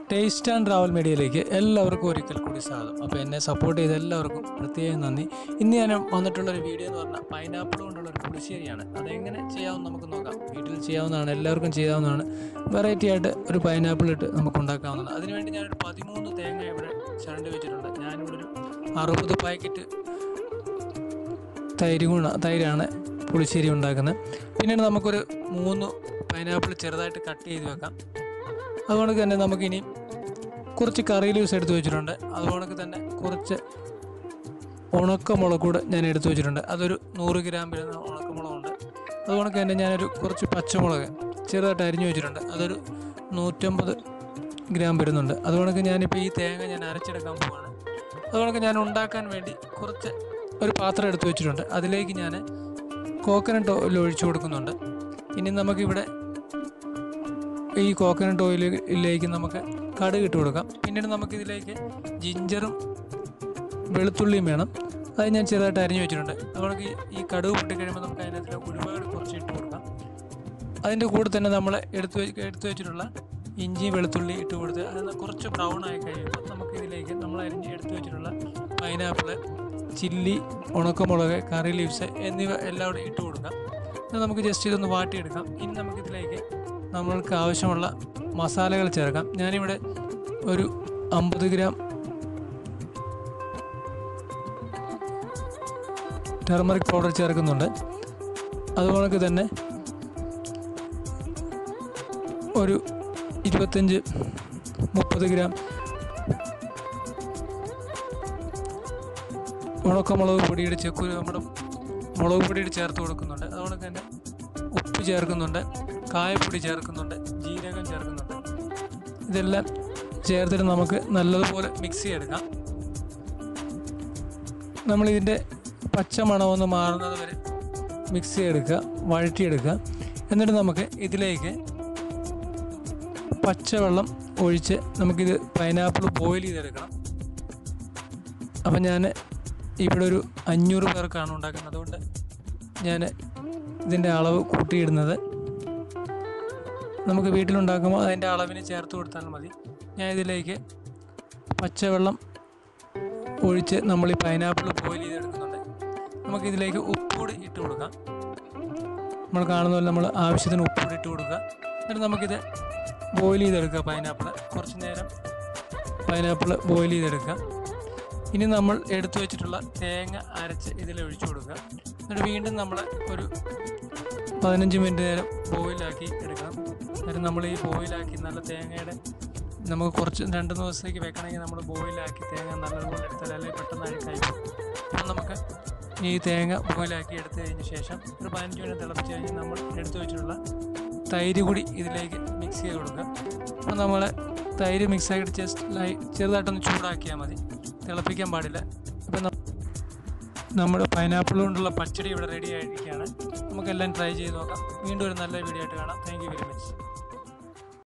taste and travel മീഡിയയിലേക്ക് എല്ലാവർക്കും ഒരിക്കൽ കൂടി സ്വാഗതം അപ്പോൾ എന്നെ സപ്പോർട്ട് ചെയ്ത എല്ലാവർക്കും പ്രത്യേകം നന്ദി ഇന്ന് ഞാൻ വന്നിട്ടുള്ള ഒരു വീഡിയോ എന്ന് പറഞ്ഞാൽ പൈനാപ്പിൾ കൊണ്ടുള്ള ഒരു പുളിശ്ശേരിയാണ് അതെങ്ങനെ ചെയ്യാമെന്ന് നമുക്ക് നോക്കാം വീട്ടിൽ ചെയ്യാവുന്നതാണ് എല്ലാവർക്കും ചെയ്യാവുന്നതാണ് വെറൈറ്റി ആയിട്ട് ഒരു പൈനാപ്പിൾ ഇട്ട് നമുക്ക് ഉണ്ടാക്കാവുന്നതാണ് അതിനുവേണ്ടി ഞാനൊരു പതിമൂന്ന് തേങ്ങ ഇവിടെ ചരണ്ടി വെച്ചിട്ടുണ്ട് ഞാനിവിടെ ഒരു അറുപത് പാക്കറ്റ് തൈര് ഗുണ തൈരാണ് പുളിശ്ശേരി ഉണ്ടാക്കുന്നത് പിന്നീട് നമുക്കൊരു മൂന്ന് പൈനാപ്പിൾ ചെറുതായിട്ട് കട്ട് ചെയ്ത് വെക്കാം അതുകൊണ്ട് തന്നെ നമുക്കിനി കുറച്ച് കറി ലീവ്സ് എടുത്ത് വെച്ചിട്ടുണ്ട് അതുകൊണ്ട് തന്നെ കുറച്ച് ഉണക്കമുളക് കൂടെ ഞാൻ എടുത്തു വെച്ചിട്ടുണ്ട് അതൊരു നൂറ് ഗ്രാം വരുന്ന ഉണക്കമുളകുണ്ട് അതുകൊണ്ട് തന്നെ ഞാനൊരു കുറച്ച് പച്ചമുളക് ചെറുതായിട്ട് അരിഞ്ഞു വെച്ചിട്ടുണ്ട് അതൊരു നൂറ്റമ്പത് ഗ്രാം വരുന്നുണ്ട് അതുകൊണ്ട് ഞാനിപ്പോൾ ഈ തേങ്ങ ഞാൻ അരച്ചെടുക്കാൻ പോവാണ് അതുകൊണ്ട് ഞാൻ ഉണ്ടാക്കാൻ വേണ്ടി കുറച്ച് ഒരു പാത്രം എടുത്തു വെച്ചിട്ടുണ്ട് അതിലേക്ക് ഞാൻ കോക്കനട്ട് ഓയിൽ ഒഴിച്ചു കൊടുക്കുന്നുണ്ട് ഇനി നമുക്കിവിടെ ഈ കോക്കനട്ട് ഓയിലിലേക്ക് നമുക്ക് കടുക് ഇട്ട് കൊടുക്കാം പിന്നീട് നമുക്കിതിലേക്ക് ജിഞ്ചറും വെളുത്തുള്ളിയും വേണം അത് ഞാൻ ചെറുതായിട്ട് അരിഞ്ഞു വെച്ചിട്ടുണ്ട് അതുകൊണ്ട് ഈ കടുക് പൊട്ടി കഴിയുമ്പോൾ നമുക്ക് അതിനകത്ത് ഒരുപാട് കുറച്ച് ഇട്ട് കൊടുക്കാം അതിൻ്റെ കൂടെ തന്നെ നമ്മൾ എടുത്തു വെച്ച് എടുത്തു വെച്ചിട്ടുള്ള ഇഞ്ചി വെളുത്തുള്ളി ഇട്ട് കൊടുത്ത് അത് കുറച്ച് ബ്രൗൺ ആയി കഴിയുമ്പോൾ നമുക്ക് ഇതിലേക്ക് നമ്മൾ അരിഞ്ഞ് എടുത്തു വെച്ചിട്ടുള്ള പൈനാപ്പിള് ചില്ലി ഉണക്കമുളക് കറി ലീവ്സ് എന്നിവ എല്ലാം കൂടെ ഇട്ട് കൊടുക്കാം ഇത് നമുക്ക് ജസ്റ്റ് ഇതൊന്ന് വാട്ടിയെടുക്കാം ഇനി നമുക്കിതിലേക്ക് നമ്മൾക്ക് ആവശ്യമുള്ള മസാലകൾ ചേർക്കാം ഞാനിവിടെ ഒരു അമ്പത് ഗ്രാം ടെർമറിക് പൗഡർ ചേർക്കുന്നുണ്ട് അതുപോലെ തന്നെ ഒരു ഇരുപത്തഞ്ച് മുപ്പത് ഗ്രാം ഉണക്കമുളക് പൊടിയുടെ ചെക്കു നമ്മുടെ മുളക് പൊടിയുടെ ചേർത്ത് കൊടുക്കുന്നുണ്ട് അതുകൊണ്ട് തന്നെ ഉപ്പ് ചേർക്കുന്നുണ്ട് കായപ്പൊടി ചേർക്കുന്നുണ്ട് ജീരകം ചേർക്കുന്നുണ്ട് ഇതെല്ലാം ചേർത്തിട്ട് നമുക്ക് നല്ലതുപോലെ മിക്സ് ചെയ്തെടുക്കാം നമ്മളിതിൻ്റെ പച്ച മണമൊന്ന് മാറുന്നത് വരെ മിക്സ് ചെയ്തെടുക്കുക വഴറ്റിയെടുക്കുക എന്നിട്ട് നമുക്ക് ഇതിലേക്ക് പച്ചവെള്ളം ഒഴിച്ച് നമുക്കിത് പൈനാപ്പിൾ ബോയിൽ ചെയ്തെടുക്കണം അപ്പം ഞാൻ ഇവിടെ ഒരു അഞ്ഞൂറ് പേർക്കാണ് ഉണ്ടാക്കുന്നത് അതുകൊണ്ട് ഞാൻ ഇതിൻ്റെ അളവ് കൂട്ടിയിടുന്നത് നമുക്ക് വീട്ടിലുണ്ടാക്കുമ്പോൾ അതിൻ്റെ അളവിന് ചേർത്ത് കൊടുത്താൽ മതി ഞാൻ ഇതിലേക്ക് പച്ചവെള്ളം ഒഴിച്ച് നമ്മൾ ഈ പൈനാപ്പിൾ ബോയിൽ ചെയ്തെടുക്കുന്നുണ്ട് നമുക്കിതിലേക്ക് ഉപ്പുകൂടി ഇട്ട് കൊടുക്കാം നമ്മൾ കാണുന്ന പോലെ നമ്മൾ ആവശ്യത്തിന് ഉപ്പുകൂടി ഇട്ട് കൊടുക്കുക എന്നിട്ട് നമുക്കിത് ബോയിൽ ചെയ്തെടുക്കുക പൈനാപ്പിൾ കുറച്ച് നേരം പൈനാപ്പിൾ ബോയിൽ ചെയ്തെടുക്കുക ഇനി നമ്മൾ എടുത്തു വെച്ചിട്ടുള്ള തേങ്ങ അരച്ച് ഇതിൽ ഒഴിച്ചു കൊടുക്കുക എന്നിട്ട് വീണ്ടും നമ്മൾ ഒരു പതിനഞ്ച് മിനിറ്റ് നേരം ബോയിലാക്കി എടുക്കണം എന്നിട്ട് നമ്മൾ ഈ ബോയിലാക്കി നല്ല തേങ്ങയുടെ നമുക്ക് കുറച്ച് രണ്ട് ദിവസത്തേക്ക് വെക്കണമെങ്കിൽ നമ്മൾ ബോയിലാക്കി തേങ്ങ നല്ലതുപോലെ എടുത്താൽ അല്ലെങ്കിൽ പെട്ടെന്ന് അഴുക്കായി പോകും അപ്പം നമുക്ക് ഈ തേങ്ങ ബോയിലാക്കി എടുത്തു കഴിഞ്ഞ ശേഷം ഒരു പതിനഞ്ച് മിനിറ്റ് തിളപ്പിച്ച് കഴിഞ്ഞ് നമ്മൾ എടുത്തു വെച്ചിട്ടുള്ള തൈര് കൂടി ഇതിലേക്ക് മിക്സ് ചെയ്ത് കൊടുക്കുക അപ്പോൾ നമ്മൾ തൈര് മിക്സ് ആക്കിയിട്ട് ജസ്റ്റ് ലൈ ചെറുതായിട്ടൊന്ന് ചൂടാക്കിയാൽ മതി തിളപ്പിക്കാൻ പാടില്ല അപ്പം നമ്മുടെ പൈനാപ്പിൾ കൊണ്ടുള്ള പച്ചടി ഇവിടെ റെഡി ആയിരിക്കുകയാണ് നമുക്കെല്ലാം ട്രൈ ചെയ്ത് നോക്കാം വീണ്ടും ഒരു നല്ല വീഡിയോ ആയിട്ട് കാണാം താങ്ക് യു വെരി മച്ച്